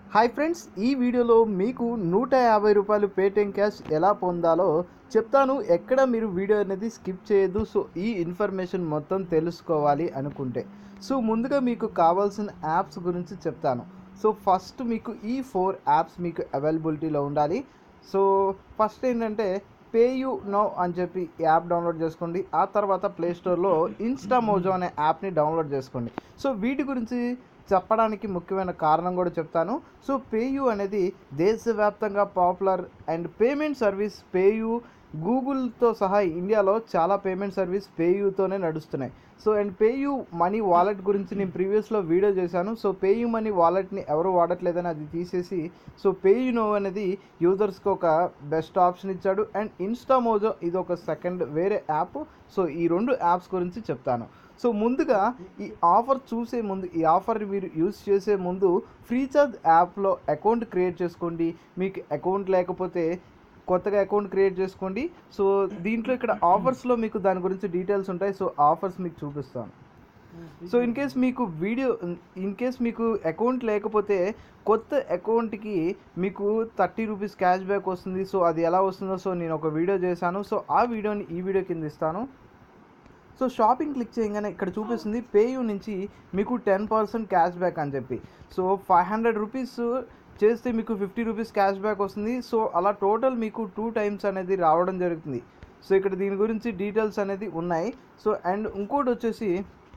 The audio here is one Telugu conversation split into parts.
హాయ్ ఫ్రెండ్స్ ఈ వీడియోలో మీకు నూట యాభై రూపాయలు పేటిఎం క్యాష్ ఎలా పొందాలో చెప్తాను ఎక్కడ మీరు వీడియో అనేది స్కిప్ చేయొద్దు సో ఈ ఇన్ఫర్మేషన్ మొత్తం తెలుసుకోవాలి అనుకుంటే సో ముందుగా మీకు కావాల్సిన యాప్స్ గురించి చెప్తాను సో ఫస్ట్ మీకు ఈ ఫోర్ యాప్స్ మీకు అవైలబిలిటీలో ఉండాలి సో ఫస్ట్ ఏంటంటే పేయూ నో అని చెప్పి యాప్ డౌన్లోడ్ చేసుకోండి ఆ తర్వాత ప్లే స్టోర్లో ఇన్స్టా మోజో అనే యాప్ని డౌన్లోడ్ చేసుకోండి సో వీటి గురించి చెప్పడానికి ముఖ్యమైన కారణం కూడా చెప్తాను సో పేయూ అనేది దేశవ్యాప్తంగా popular and payment service PayU గూగుల్తో సహా ఇండియాలో చాలా పేమెంట్ సర్వీస్ పేయూతోనే నడుస్తున్నాయి so and PayU money wallet గురించి నేను ప్రీవియస్లో వీడియో చేశాను సో పేయూ మనీ వాలెట్ని ఎవరు వాడట్లేదని అది తీసేసి సో పేయూ నో అనేది యూజర్స్కి ఒక బెస్ట్ ఆప్షన్ ఇచ్చాడు అండ్ ఇన్స్టామోజో ఇది ఒక సెకండ్ వేరే యాప్ సో ఈ రెండు యాప్స్ గురించి చెప్తాను సో ముందుగా ఈ ఆఫర్ చూసే ముందు ఈ ఆఫర్ మీరు యూస్ చేసే ముందు ఫ్రీచార్జ్ యాప్లో అకౌంట్ క్రియేట్ చేసుకోండి మీకు అకౌంట్ లేకపోతే కొత్తగా అకౌంట్ క్రియేట్ చేసుకోండి సో దీంట్లో ఇక్కడ ఆఫర్స్లో మీకు దాని గురించి డీటెయిల్స్ ఉంటాయి సో ఆఫర్స్ మీకు చూపిస్తాను సో ఇన్ కేస్ మీకు వీడియో ఇన్ కేస్ మీకు అకౌంట్ లేకపోతే కొత్త అకౌంట్కి మీకు థర్టీ రూపీస్ క్యాష్ బ్యాక్ వస్తుంది సో అది ఎలా వస్తుందో సో నేను ఒక వీడియో చేశాను సో ఆ వీడియోని ఈ వీడియో కింద ఇస్తాను సో షాపింగ్ క్లిక్ చేయగానే ఇక్కడ చూపిస్తుంది పేయూ నుంచి మీకు టెన్ పర్సెంట్ క్యాష్ బ్యాక్ అని చెప్పి సో ఫైవ్ హండ్రెడ్ రూపీస్ చేస్తే మీకు ఫిఫ్టీ రూపీస్ క్యాష్ బ్యాక్ వస్తుంది సో అలా టోటల్ మీకు టూ టైమ్స్ అనేది రావడం జరుగుతుంది సో ఇక్కడ దీని గురించి డీటెయిల్స్ అనేది ఉన్నాయి సో అండ్ ఇంకోటి వచ్చేసి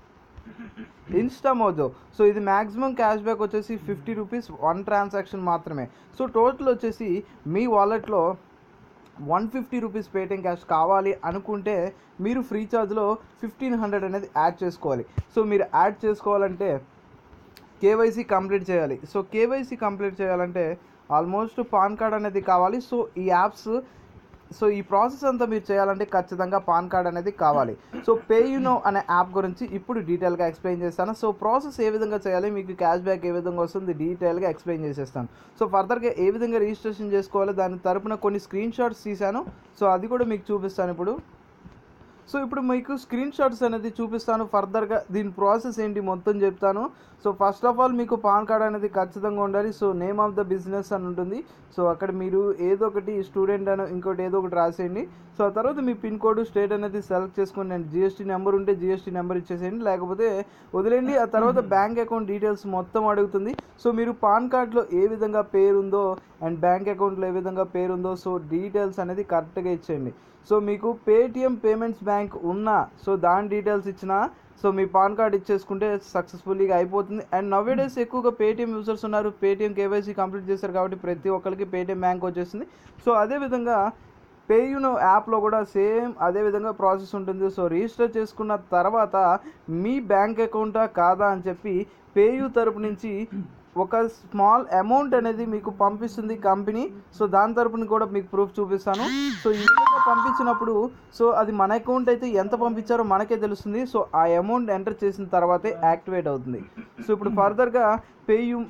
ఇన్స్టామోజో సో ఇది మ్యాక్సిమం క్యాష్ బ్యాక్ వచ్చేసి ఫిఫ్టీ రూపీస్ వన్ ట్రాన్సాక్షన్ మాత్రమే సో టోటల్ వచ్చేసి మీ వాలెట్లో one fifty rupees Paytm cash కావాలి అనుకుంటే మీరు ఫ్రీ ఛార్జ్లో ఫిఫ్టీన్ హండ్రెడ్ అనేది యాడ్ చేసుకోవాలి సో మీరు యాడ్ చేసుకోవాలంటే కేవైసీ కంప్లీట్ చేయాలి సో కేవైసీ కంప్లీట్ చేయాలంటే ఆల్మోస్ట్ పాన్ కార్డ్ అనేది కావాలి సో ఈ యాప్స్ సో ఈ ప్రాసెస్ అంతా మీరు చేయాలంటే ఖచ్చితంగా పాన్ కార్డ్ అనేది కావాలి సో పేయునో అనే యాప్ గురించి ఇప్పుడు డీటెయిల్గా ఎక్స్ప్లెయిన్ చేస్తాను సో ప్రాసెస్ ఏ విధంగా చేయాలి మీకు క్యాష్ బ్యాక్ ఏ విధంగా వస్తుంది డీటెయిల్గా ఎక్స్ప్లెయిన్ చేసేస్తాను సో ఫర్దర్గా ఏ విధంగా రిజిస్ట్రేషన్ చేసుకోవాలి దాని తరపున కొన్ని స్క్రీన్ షాట్స్ తీశాను సో అది కూడా మీకు చూపిస్తాను ఇప్పుడు సో ఇప్పుడు మీకు స్క్రీన్ షాట్స్ అనేది చూపిస్తాను ఫర్దర్గా దీని ప్రాసెస్ ఏంటి మొత్తం చెప్తాను సో ఫస్ట్ ఆఫ్ ఆల్ మీకు పాన్ కార్డ్ అనేది ఖచ్చితంగా ఉండాలి so name of the business అని ఉంటుంది సో అక్కడ మీరు ఏదో ఒకటి స్టూడెంట్ అని ఇంకోటి ఏదో ఒకటి రాసేయండి సో ఆ తర్వాత మీ పిన్ కోడ్ స్టేట్ అనేది సెలెక్ట్ చేసుకోండి అండ్ జిఎస్టీ నెంబర్ ఉంటే జిఎస్టీ నెంబర్ ఇచ్చేసేయండి లేకపోతే వదిలేండి ఆ తర్వాత బ్యాంక్ అకౌంట్ డీటెయిల్స్ మొత్తం అడుగుతుంది సో మీరు పాన్ కార్డ్లో ఏ విధంగా పేరు ఉందో అండ్ బ్యాంక్ అకౌంట్లో ఏ విధంగా పేరు ఉందో సో డీటెయిల్స్ అనేది కరెక్ట్గా ఇచ్చేయండి సో మీకు పేటిఎం పేమెంట్స్ బ్యాంక్ ఉన్నా సో దాని డీటెయిల్స్ ఇచ్చినా సో మీ పాన్ కార్డ్ ఇచ్చేసుకుంటే సక్సెస్ఫుల్గా అయిపోతుంది అండ్ నవ్వే డేస్ ఎక్కువగా పేటిఎం యూజర్స్ ఉన్నారు పేటిఎం కేవైసీ కంప్లీట్ చేశారు కాబట్టి ప్రతి ఒక్కరికి పేటిఎం బ్యాంక్ వచ్చేసింది సో అదేవిధంగా పేయునో యాప్లో కూడా సేమ్ అదే విధంగా ప్రాసెస్ ఉంటుంది సో రిజిస్టర్ చేసుకున్న తర్వాత మీ బ్యాంక్ అకౌంటా కాదా అని చెప్పి పేయూ తరపు నుంచి ఒక స్మాల్ అమౌంట్ అనేది మీకు పంపిస్తుంది కంపెనీ సో దాని తరపున కూడా మీకు ప్రూఫ్ చూపిస్తాను సో ఈ విధంగా పంపించినప్పుడు సో అది మన అకౌంట్ అయితే ఎంత పంపించారో మనకే తెలుస్తుంది సో ఆ అమౌంట్ ఎంటర్ చేసిన తర్వాతే యాక్టివేట్ అవుతుంది సో ఇప్పుడు ఫర్దర్గా పేయూ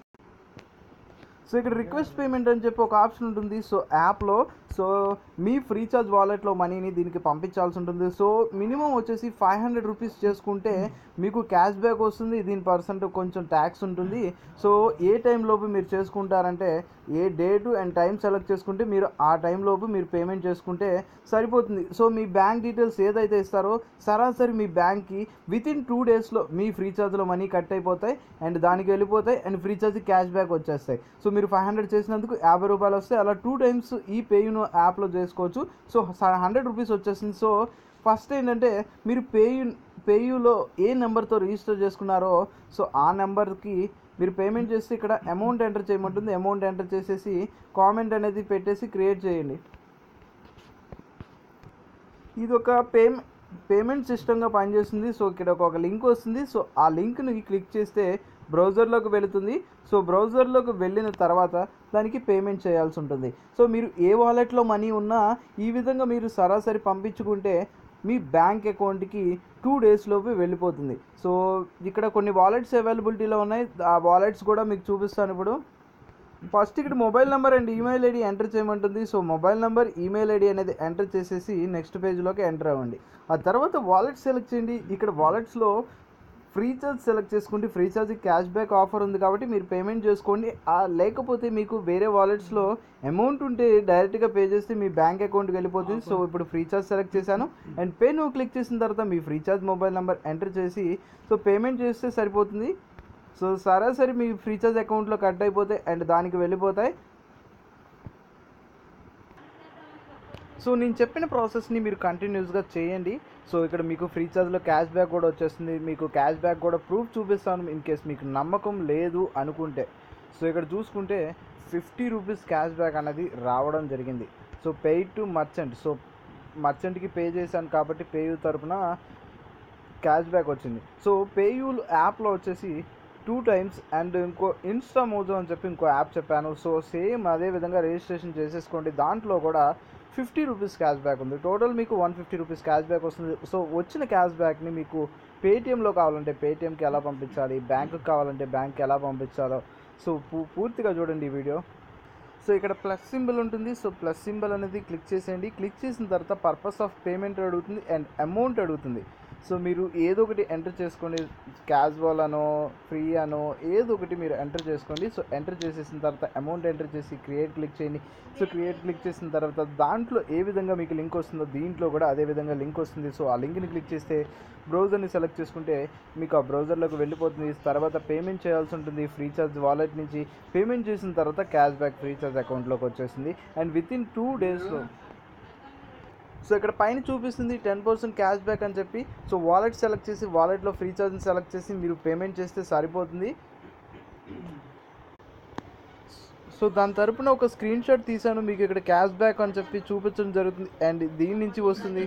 సో ఇక్కడ రిక్వెస్ట్ పేమెంట్ అని చెప్పి ఒక ఆప్షన్ ఉంటుంది సో యాప్లో సో మీ ఫ్రీ చార్జ్ వాలెట్లో మనీని దీనికి పంపించాల్సి ఉంటుంది సో మినిమం వచ్చేసి ఫైవ్ హండ్రెడ్ రూపీస్ చేసుకుంటే మీకు క్యాష్ బ్యాక్ వస్తుంది దీని పర్సెంట్ కొంచెం ట్యాక్స్ ఉంటుంది సో ఏ టైంలోపు మీరు చేసుకుంటారంటే ఏ డేటు అండ్ టైం సెలెక్ట్ చేసుకుంటే మీరు ఆ టైంలోపు మీరు పేమెంట్ చేసుకుంటే సరిపోతుంది సో మీ బ్యాంక్ డీటెయిల్స్ ఏదైతే ఇస్తారో సరాసరి మీ బ్యాంక్కి విత్ ఇన్ టూ డేస్లో మీ ఫ్రీ ఛార్జ్లో మనీ కట్ అయిపోతాయి అండ్ దానికి వెళ్ళిపోతాయి and free charge cash back వచ్చేస్తాయి సో మీరు ఫైవ్ హండ్రెడ్ చేసినందుకు యాభై రూపాయలు వస్తాయి అలా టూ టైమ్స్ ఈ పేయును యాప్లో చేసుకోవచ్చు సో హండ్రెడ్ రూపీస్ వచ్చేసింది సో ఫస్ట్ ఏంటంటే మీరు పేయు పేయూలో ఏ నెంబర్తో రిజిస్టర్ చేసుకున్నారో సో ఆ నెంబర్కి మీరు పేమెంట్ చేస్తే ఇక్కడ అమౌంట్ ఎంటర్ చేయమంటుంది అమౌంట్ ఎంటర్ చేసేసి కామెంట్ అనేది పెట్టేసి క్రియేట్ చేయండి ఇది ఒక పేమెంట్ పేమెంట్ సిస్టమ్గా పనిచేస్తుంది సో ఇక్కడ ఒక లింక్ వస్తుంది సో ఆ లింక్ని క్లిక్ చేస్తే బ్రౌజర్లోకి వెళుతుంది సో బ్రౌజర్లోకి వెళ్ళిన తర్వాత దానికి పేమెంట్ చేయాల్సి ఉంటుంది సో మీరు ఏ వాలెట్లో మనీ ఉన్నా ఈ విధంగా మీరు సరాసరి పంపించుకుంటే మీ బ్యాంక్ అకౌంట్కి టూ డేస్లోపు వెళ్ళిపోతుంది సో ఇక్కడ కొన్ని వాలెట్స్ అవైలబిలిటీలో ఉన్నాయి ఆ వాలెట్స్ కూడా మీకు చూపిస్తాను ఇప్పుడు ఫస్ట్ ఇక్కడ mobile number and email ID enter చేయమంటుంది so mobile number email ID అనేది ఎంటర్ చేసేసి నెక్స్ట్ పేజ్లోకి ఎంటర్ అవ్వండి ఆ తర్వాత వాలెట్ సెలెక్ట్ చేయండి ఇక్కడ వాలెట్స్లో ఫ్రీ ఛార్జ్ సెలెక్ట్ చేసుకుంటే free charge cash back offer ఉంది కాబట్టి మీరు పేమెంట్ చేసుకోండి ఆ లేకపోతే మీకు వేరే వాలెట్స్లో అమౌంట్ ఉంటే డైరెక్ట్గా పే చేస్తే మీ బ్యాంక్ అకౌంట్కి వెళ్ళిపోతుంది సో ఇప్పుడు ఫ్రీ ఛార్జ్ సెలెక్ట్ చేశాను అండ్ పే నువ్వు క్లిక్ చేసిన తర్వాత మీ free charge mobile number enter చేసి సో పేమెంట్ చేస్తే సరిపోతుంది సో సరాసరి మీ ఫ్రీ ఛార్జ్ అకౌంట్లో కట్ అయిపోతే అండ్ దానికి వెళ్ళిపోతాయి సో నేను చెప్పిన ప్రాసెస్ని మీరు కంటిన్యూస్గా చేయండి సో ఇక్కడ మీకు ఫ్రీ ఛార్జ్లో క్యాష్ బ్యాక్ కూడా వచ్చేస్తుంది మీకు క్యాష్ బ్యాక్ కూడా ప్రూఫ్ చూపిస్తాను ఇన్ కేస్ మీకు నమ్మకం లేదు అనుకుంటే సో ఇక్కడ చూసుకుంటే ఫిఫ్టీ రూపీస్ క్యాష్ బ్యాక్ అనేది రావడం జరిగింది so pay to merchant so మర్చెంట్కి పే చేశాను కాబట్టి పేయూ తరపున క్యాష్ బ్యాక్ వచ్చింది సో పేయూ యాప్లో వచ్చేసి టూ టైమ్స్ అండ్ ఇంకో ఇన్స్టా మోజో అని చెప్పి ఇంకో యాప్ చెప్పాను సో సేమ్ అదే విధంగా రిజిస్ట్రేషన్ చేసేసుకోండి దాంట్లో కూడా ఫిఫ్టీ రూపీస్ క్యాష్ బ్యాక్ ఉంది టోటల్ మీకు one fifty rupees cash back వస్తుంది సో వచ్చిన క్యాష్ బ్యాక్ని మీకు పేటిఎంలో కావాలంటే పేటిఎంకి ఎలా పంపించాలి బ్యాంకుకి కావాలంటే బ్యాంక్కి ఎలా పంపించాలో సో పూ పూర్తిగా చూడండి ఈ వీడియో సో ఇక్కడ ప్లస్ సింబల్ ఉంటుంది సో ప్లస్ సింబల్ అనేది క్లిక్ చేసేయండి క్లిక్ చేసిన తర్వాత పర్పస్ ఆఫ్ పేమెంట్ అడుగుతుంది అండ్ అమౌంట్ అడుగుతుంది సో మీరు ఏదో ఒకటి ఎంటర్ చేసుకోండి క్యాజువల్ అనో ఫ్రీ అనో ఏదో ఒకటి మీరు ఎంటర్ చేసుకోండి సో ఎంటర్ చేసేసిన తర్వాత అమౌంట్ ఎంటర్ చేసి క్రియేట్ క్లిక్ చేయండి సో క్రియేట్ క్లిక్ చేసిన తర్వాత దాంట్లో ఏ విధంగా మీకు లింక్ వస్తుందో దీంట్లో కూడా అదే విధంగా లింక్ వస్తుంది సో ఆ లింక్ని క్లిక్ చేస్తే బ్రౌజర్ని సెలెక్ట్ చేసుకుంటే మీకు ఆ బ్రౌజర్లోకి వెళ్ళిపోతుంది తర్వాత పేమెంట్ చేయాల్సి ఉంటుంది ఫ్రీ చార్జ్ వాలెట్ నుంచి పేమెంట్ చేసిన తర్వాత క్యాష్ బ్యాక్ ఫ్రీ చార్జ్ అకౌంట్లోకి వచ్చేసింది అండ్ విత్ ఇన్ టూ డేస్లో సో ఇక్కడ పైన చూపిస్తుంది టెన్ పర్సెంట్ క్యాష్ బ్యాక్ అని చెప్పి సో వాలెట్ సెలెక్ట్ చేసి వాలెట్లో ఫ్రీ చార్జ్ని సెలెక్ట్ చేసి మీరు పేమెంట్ చేస్తే సరిపోతుంది సో దాని తరపున ఒక స్క్రీన్ షాట్ తీసాను మీకు ఇక్కడ క్యాష్ బ్యాక్ అని చెప్పి చూపించడం జరుగుతుంది అండ్ దీని నుంచి వస్తుంది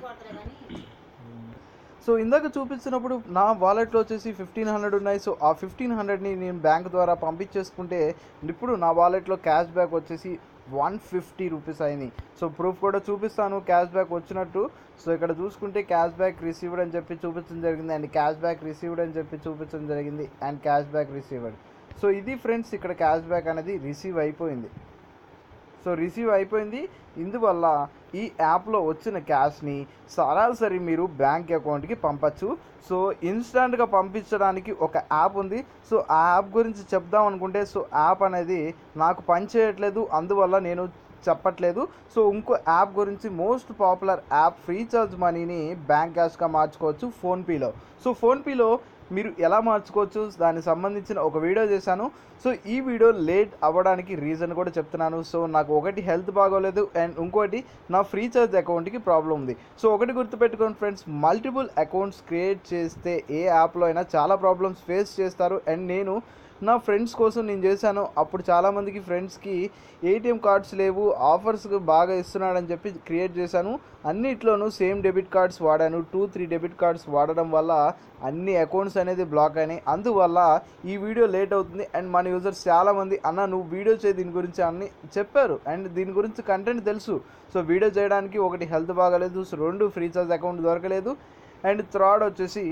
సో ఇందాక చూపించినప్పుడు నా వాలెట్లో వచ్చేసి ఫిఫ్టీన్ హండ్రెడ్ ఉన్నాయి సో ఆ ఫిఫ్టీన్ హండ్రెడ్ని నేను బ్యాంక్ ద్వారా పంపించేసుకుంటే ఇప్పుడు నా వాలెట్లో క్యాష్ బ్యాక్ వచ్చేసి వన్ ఫిఫ్టీ రూపీస్ అయింది సో ప్రూఫ్ కూడా చూపిస్తాను క్యాష్ బ్యాక్ వచ్చినట్టు సో ఇక్కడ చూసుకుంటే క్యాష్ బ్యాక్ రిసీవ్డ్ అని చెప్పి చూపించడం జరిగింది అండ్ క్యాష్ బ్యాక్ రిసీవ్డ్ అని చెప్పి చూపించడం జరిగింది and cash back received so ఇది ఫ్రెండ్స్ ఇక్కడ క్యాష్ బ్యాక్ అనేది రిసీవ్ అయిపోయింది సో రిసీవ్ అయిపోయింది ఇందువల్ల ఈ యాప్లో వచ్చిన క్యాష్ని సరాసరి మీరు బ్యాంక్ అకౌంట్కి పంపచ్చు సో ఇన్స్టంట్గా పంపించడానికి ఒక యాప్ ఉంది సో ఆ యాప్ గురించి చెప్దాం అనుకుంటే సో యాప్ అనేది నాకు పనిచేయట్లేదు అందువల్ల నేను చెప్పట్లేదు సో ఇంకో యాప్ గురించి most popular app free charge మనీని బ్యాంక్ క్యాష్గా మార్చుకోవచ్చు ఫోన్పేలో సో ఫోన్పేలో మీరు ఎలా మార్చుకోవచ్చు దానికి సంబంధించిన ఒక వీడియో చేశాను సో ఈ వీడియో లేట్ అవ్వడానికి రీజన్ కూడా చెప్తున్నాను సో నాకు ఒకటి హెల్త్ బాగోలేదు అండ్ ఇంకోటి నా ఫ్రీ చార్జ్ అకౌంట్కి ప్రాబ్లం ఉంది సో ఒకటి గుర్తుపెట్టుకోండి ఫ్రెండ్స్ మల్టిపుల్ అకౌంట్స్ క్రియేట్ చేస్తే ఏ యాప్లో అయినా చాలా ప్రాబ్లమ్స్ ఫేస్ చేస్తారు అండ్ నేను నా ఫ్రెండ్స్ కోసం నేను చేశాను అప్పుడు చాలామందికి ఫ్రెండ్స్కి ఏటీఎం కార్డ్స్ లేవు ఆఫర్స్ బాగా ఇస్తున్నాడని చెప్పి క్రియేట్ చేశాను అన్నిట్లోనూ సేమ్ డెబిట్ కార్డ్స్ వాడాను టూ త్రీ డెబిట్ కార్డ్స్ వాడడం వల్ల అన్ని అకౌంట్స్ అనేది బ్లాక్ అయినాయి అందువల్ల ఈ వీడియో లేట్ అవుతుంది అండ్ మన యూజర్స్ చాలామంది అన్న నువ్వు వీడియో చేయి దీని గురించి అన్ని చెప్పారు అండ్ దీని గురించి కంటెంట్ తెలుసు సో వీడియో చేయడానికి ఒకటి హెల్త్ బాగాలేదు సో రెండు ఫ్రీ చార్జ్ అకౌంట్ దొరకలేదు అండ్ థర్డ్ వచ్చేసి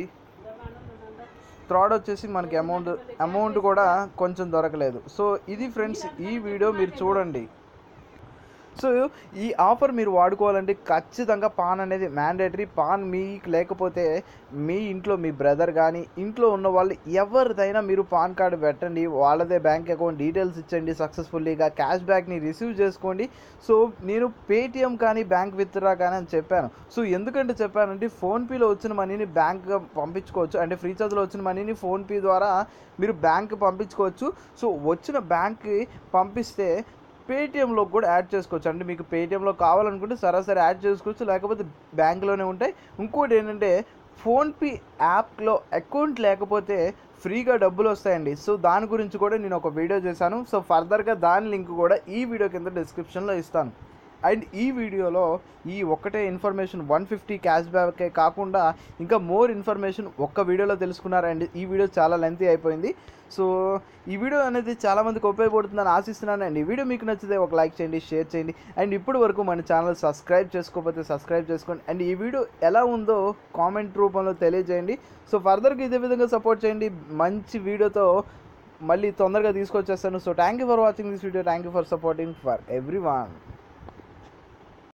థర్డ్ వచ్చేసి మనకి అమౌంట్ అమౌంట్ కూడా కొంచెం దొరకలేదు సో ఇది ఫ్రెండ్స్ ఈ వీడియో మీరు చూడండి సో ఈ ఆఫర్ మీరు వాడుకోవాలంటే ఖచ్చితంగా పాన్ అనేది మ్యాండేటరీ పాన్ మీకు లేకపోతే మీ ఇంట్లో మీ బ్రదర్ కానీ ఇంట్లో ఉన్న వాళ్ళు ఎవరిదైనా మీరు పాన్ కార్డు పెట్టండి వాళ్ళదే బ్యాంక్ అకౌంట్ డీటెయిల్స్ ఇచ్చండి సక్సెస్ఫుల్లీగా క్యాష్ బ్యాక్ని రిసీవ్ చేసుకోండి సో నేను పేటిఎం కానీ బ్యాంక్ విత్డ్రా కానీ అని చెప్పాను సో ఎందుకంటే చెప్పానంటే ఫోన్పేలో వచ్చిన మనీని బ్యాంక్ పంపించుకోవచ్చు అంటే ఫ్రీ చార్జ్లో వచ్చిన మనీని ఫోన్పే ద్వారా మీరు బ్యాంక్ పంపించుకోవచ్చు సో వచ్చిన బ్యాంక్కి పంపిస్తే పేటిఎంలో కూడా యాడ్ చేసుకోవచ్చు అంటే మీకు పేటిఎంలో కావాలనుకుంటే సరాసరి యాడ్ చేసుకోవచ్చు లేకపోతే బ్యాంక్లోనే ఉంటాయి ఇంకోటి ఏంటంటే ఫోన్పే యాప్లో అకౌంట్ లేకపోతే ఫ్రీగా డబ్బులు వస్తాయండి సో దాని గురించి కూడా నేను ఒక వీడియో చేశాను సో ఫర్దర్గా దాని లింక్ కూడా ఈ వీడియో కింద డిస్క్రిప్షన్లో ఇస్తాను అండ్ ఈ వీడియోలో ఈ ఒక్కటే ఇన్ఫర్మేషన్ వన్ ఫిఫ్టీ క్యాష్ బ్యాకే కాకుండా ఇంకా మోర్ ఇన్ఫర్మేషన్ ఒక్క వీడియోలో తెలుసుకున్నారు అండ్ ఈ వీడియో చాలా లెంతీ అయిపోయింది సో ఈ వీడియో అనేది చాలామందికి ఉపయోగపడుతుందని ఆశిస్తున్నాను అండ్ ఈ వీడియో మీకు నచ్చితే ఒక లైక్ చేయండి షేర్ చేయండి అండ్ ఇప్పటి వరకు మన ఛానల్ సబ్స్క్రైబ్ చేసుకోకపోతే సబ్స్క్రైబ్ చేసుకోండి అండ్ ఈ వీడియో ఎలా ఉందో కామెంట్ రూపంలో తెలియజేయండి సో ఫర్దర్గా ఇదే విధంగా సపోర్ట్ చేయండి మంచి వీడియోతో మళ్ళీ తొందరగా తీసుకొచ్చేస్తాను so thank you for watching this video thank you for supporting for every one